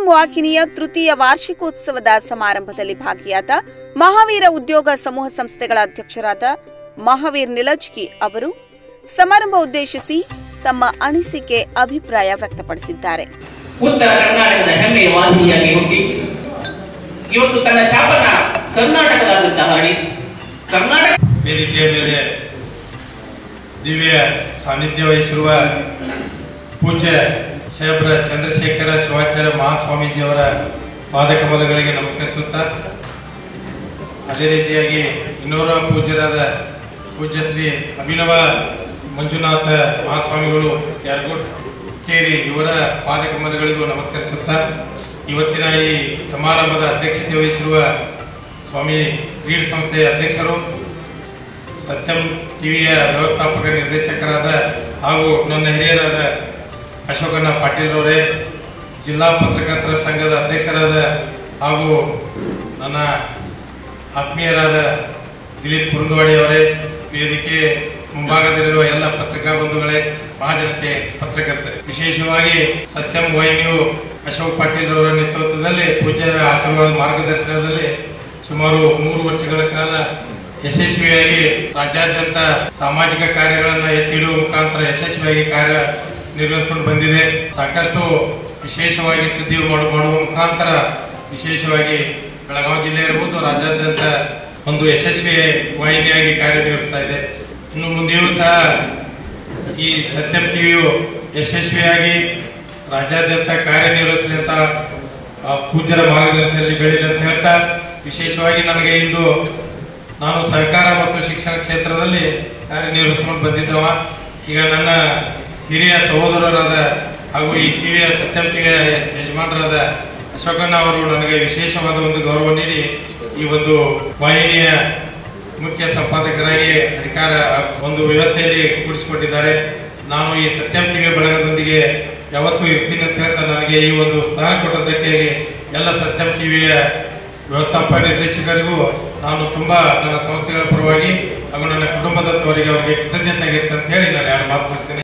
ಸತ್ಯಂ ವಾಹಿನಿಯ ತೃತೀಯ ವಾರ್ಷಿಕೋತ್ಸವದ ಸಮಾರಂಭದಲ್ಲಿ ಭಾಗಿಯಾದ ಮಹಾವೀರ ಉದ್ಯೋಗ ಸಮೂಹ ಸಂಸ್ಥೆಗಳ ಅಧ್ಯಕ್ಷರಾದ ಮಹಾವೀರ್ ನಿಲಜ್ಗಿ ಅವರು ಸಮಾರಂಭ ಉದ್ದೇಶಿಸಿ ತಮ್ಮ ಅನಿಸಿಕೆ ಅಭಿಪ್ರಾಯ ವ್ಯಕ್ತಪಡಿಸಿದ್ದಾರೆ ಉತ್ತರ ಕರ್ನಾಟಕದ ಹೆಮ್ಮೆಯ ವಾಹಿನಿಯಾಗಿ ಹುಟ್ಟಿ ಇವತ್ತು ತನ್ನ ಛಾಪನ್ನ ಕರ್ನಾಟಕದಾದ್ಯಂತ ಹರಡಿ ಕರ್ನಾಟಕ ವೇದಿಕೆಯ ಮೇಲೆ ದಿವ್ಯ ಸಾನ್ನಿಧ್ಯ ವಹಿಸಿರುವ ಪೂಜ್ಯ ಸಾಹೇಬ್ರ ಚಂದ್ರಶೇಖರ ಶಿವಾಚಾರ್ಯ ಮಹಾಸ್ವಾಮೀಜಿಯವರ ಪಾದಕಮಲಗಳಿಗೆ ನಮಸ್ಕರಿಸುತ್ತಾ ಅದೇ ರೀತಿಯಾಗಿ ಇನ್ನೋರ್ವ ಪೂಜ್ಯರಾದ ಪೂಜ್ಯ ಶ್ರೀ ಅಭಿನವ ಮಂಜುನಾಥ ಮಹಾಸ್ವಾಮಿಗಳು ಯಾರ್ಗುಡ್ ಕೇರಿ ಇವರ ಪಾದಕಮಲಗಳಿಗೂ ನಮಸ್ಕರಿಸುತ್ತಾ ಇವತ್ತಿನ ಈ ಸಮಾರಂಭದ ಅಧ್ಯಕ್ಷತೆ ವಹಿಸಿರುವ ಸ್ವಾಮಿ ರೀಡ್ ಸಂಸ್ಥೆಯ ಅಧ್ಯಕ್ಷರು ಸತ್ಯಂ ಟಿವಿಯ ವ್ಯವಸ್ಥಾಪಕ ನಿರ್ದೇಶಕರಾದ ಹಾಗೂ ನನ್ನ ಹಿರಿಯರಾದ ಅಶೋಕಣ್ಣ ಪಾಟೀಲ್ ಅವರೇ ಜಿಲ್ಲಾ ಪತ್ರಕರ್ತರ ಸಂಘದ ಅಧ್ಯಕ್ಷರಾದ ಹಾಗೂ ನನ್ನ ಆತ್ಮೀಯರಾದ ದಿಲೀಪ್ ಕುರುಂದವಾಡಿ ಅವರೇ ವೇದಿಕೆ ಮುಂಭಾಗದಲ್ಲಿರುವ ಎಲ್ಲ ಪತ್ರಿಕಾ ಬಂಧುಗಳೇ ಮಹಾಜನತೆ ಪತ್ರಕರ್ತರೆ ವಿಶೇಷವಾಗಿ ಸತ್ಯಂ ವಾಹಿನಿಯು ಅಶೋಕ್ ಪಾಟೀಲ್ ಅವರ ನೇತೃತ್ವದಲ್ಲಿ ಪೂಜ್ಯರ ಆಶೀರ್ವಾದ ಮಾರ್ಗದರ್ಶನದಲ್ಲಿ ಸುಮಾರು ಮೂರು ವರ್ಷಗಳ ಕಾಲ ಯಶಸ್ವಿಯಾಗಿ ರಾಜ್ಯಾದ್ಯಂತ ಸಾಮಾಜಿಕ ಕಾರ್ಯಗಳನ್ನು ಎತ್ತಿಡುವ ಮುಖಾಂತರ ಯಶಸ್ವಿಯಾಗಿ ಕಾರ್ಯ ನಿರ್ವಹಿಸಿಕೊಂಡು ಬಂದಿದೆ ಸಾಕಷ್ಟು ವಿಶೇಷವಾಗಿ ಸುದ್ದಿ ಮಾಡು ಮಾಡುವ ಮುಖಾಂತರ ವಿಶೇಷವಾಗಿ ಬೆಳಗಾವಿ ಜಿಲ್ಲೆ ಇರ್ಬೋದು ರಾಜ್ಯಾದ್ಯಂತ ಒಂದು ಯಶಸ್ವಿ ವಾಹಿನಿಯಾಗಿ ಕಾರ್ಯನಿರ್ವಹಿಸ್ತಾ ಇದೆ ಇನ್ನು ಮುಂದೆಯೂ ಸಹ ಈ ಸತ್ಯಂ ಟಿವಿಯು ಯಶಸ್ವಿಯಾಗಿ ರಾಜ್ಯಾದ್ಯಂತ ಕಾರ್ಯನಿರ್ವಹಿಸಲಿ ಅಂತ ಆ ಪೂಜ್ಯರ ಮಾರ್ಗದರ್ಶನದಲ್ಲಿ ಬೆಳೀಲಿ ಅಂತ ಹೇಳ್ತಾ ವಿಶೇಷವಾಗಿ ನನಗೆ ಇಂದು ನಾನು ಸಹಕಾರ ಮತ್ತು ಶಿಕ್ಷಣ ಕ್ಷೇತ್ರದಲ್ಲಿ ಕಾರ್ಯನಿರ್ವಹಿಸ್ಕೊಂಡು ಬಂದಿದ್ದವ ಈಗ ನನ್ನ ಹಿರಿಯ ಸಹೋದರರಾದ ಹಾಗೂ ಈ ಟಿವಿಯ ಸತ್ಯಂ ಟಿವಿಯ ಯಜಮಾನರಾದ ಅಶೋಕಣ್ಣ ಅವರು ನನಗೆ ವಿಶೇಷವಾದ ಒಂದು ಗೌರವ ನೀಡಿ ಈ ಒಂದು ವಾಹಿನಿಯ ಮುಖ್ಯ ಸಂಪಾದಕರಾಗಿ ಅಧಿಕಾರ ಒಂದು ವ್ಯವಸ್ಥೆಯಲ್ಲಿ ಕೂಡಿಸಿಕೊಂಡಿದ್ದಾರೆ ನಾನು ಈ ಸತ್ಯಂ ಟಿವಿ ಬಳಗದೊಂದಿಗೆ ಯಾವತ್ತೂ ಇರ್ತೀನಿ ಅಂತ ಹೇಳ್ತಾ ನನಗೆ ಈ ಒಂದು ಸ್ಥಾನ ಕೊಟ್ಟದ್ದಕ್ಕೆ ಎಲ್ಲ ಸತ್ಯಂ ಟಿವಿಯ ವ್ಯವಸ್ಥಾಪಕ ನಿರ್ದೇಶಕರಿಗೂ ನಾನು ತುಂಬಾ ನನ್ನ ಸಂಸ್ಥೆಗಳ ಪರವಾಗಿ ಹಾಗೂ ನನ್ನ ಕುಟುಂಬದವರಿಗೆ ಅವರಿಗೆ ಕೃತಜ್ಞತೆ ಅಂತ ಹೇಳಿ ನಾನು ಎರಡು ಮಾತು ಮುಗಿಸ್ತೇನೆ